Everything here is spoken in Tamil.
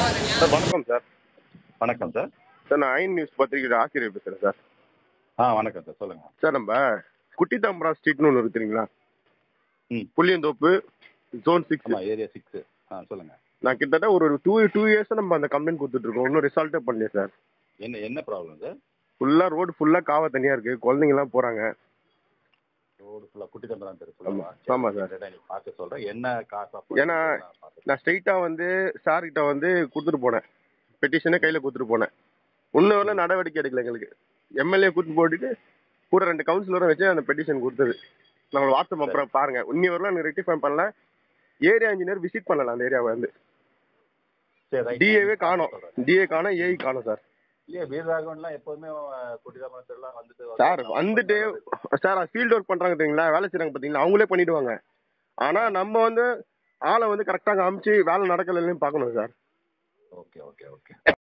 சார் வணக்கம் சார் வணக்கம் சார் சார் நான் ஐன் நியூஸ் பத்திரிகையோட ஆசிரியர் பேசுகிறேன் சார் ஆ வணக்கம் சார் சொல்லுங்க சார் நம்ம குட்டி தாம்பரா ஸ்ட்ரீட்னு ஒன்று இருக்கு தெரியுங்களா ம். புளியந்தோப்பு ஜோன் சிக்ஸ் ஆமா ஏரியா சிக்ஸ் ஆ சொல்லுங்க நான் கிட்டத்தட்ட ஒரு டூ டூ இயர்ஸாக நம்ம அந்த கம்ப்ளைண்ட் கொடுத்துட்டு இருக்கோம் இன்னும் ரிசல்ட்டே பண்ணல சார் என்ன என்ன ப்ராப்ளம் சார் ஃபுல்லாக ரோடு ஃபுல்லாக காவ தனியாக இருக்குது குழந்தைங்கலாம் போகிறாங்க ரோடு ஃபுல்லாக குட்டி தம்பரம் தெரு ஆமா. ஃபுல்லாக ஆமா சார். நீ பார்க்க சொல்கிறேன் என்ன காசா ஏன்னா, நான் ஸ்ட்ரைட்டாக வந்து சார்கிட்ட வந்து கொடுத்துட்டு போனேன் பெட்டிஷனே கையில் கொடுத்துட்டு போனேன் இன்னும் வரல நடவடிக்கை எடுக்கல எங்களுக்கு எம்எல்ஏ கூட்டு போட்டுட்டு கூட ரெண்டு கவுன்சிலரும் வச்சு அந்த பெட்டிஷன் கொடுத்தது நம்ம வாட்ஸ்அப் அப்புறம் பாருங்க இன்னி வரலாம் எனக்கு ரெக்டிஃபை பண்ணல ஏரியா இன்ஜினியர் விசிட் பண்ணல அந்த ஏரியாவை வந்து டிஏவே காணோம் டிஏ காணோம் ஏஐ காணோம் சார் இல்லையா வீரராகவன்லாம் எப்போதுமே குட்டி தம்பரம் தெருலாம் வந்துட்டு சார் வந்துட்டு சார் ஃபீல்ட் ஒர்க் பண்றாங்க தெரியுங்களா வேலை செய்றாங்க பார்த்தீங்களா அவங்களே பண்ணிடுவாங்க ஆனா நம்ம வந்து ஆளை வந்து கரெக்டாக அமுச்சு வேலை நடக்கலைன்னு பார்க்கணும் சார் ஓகே ஓகே ஓகே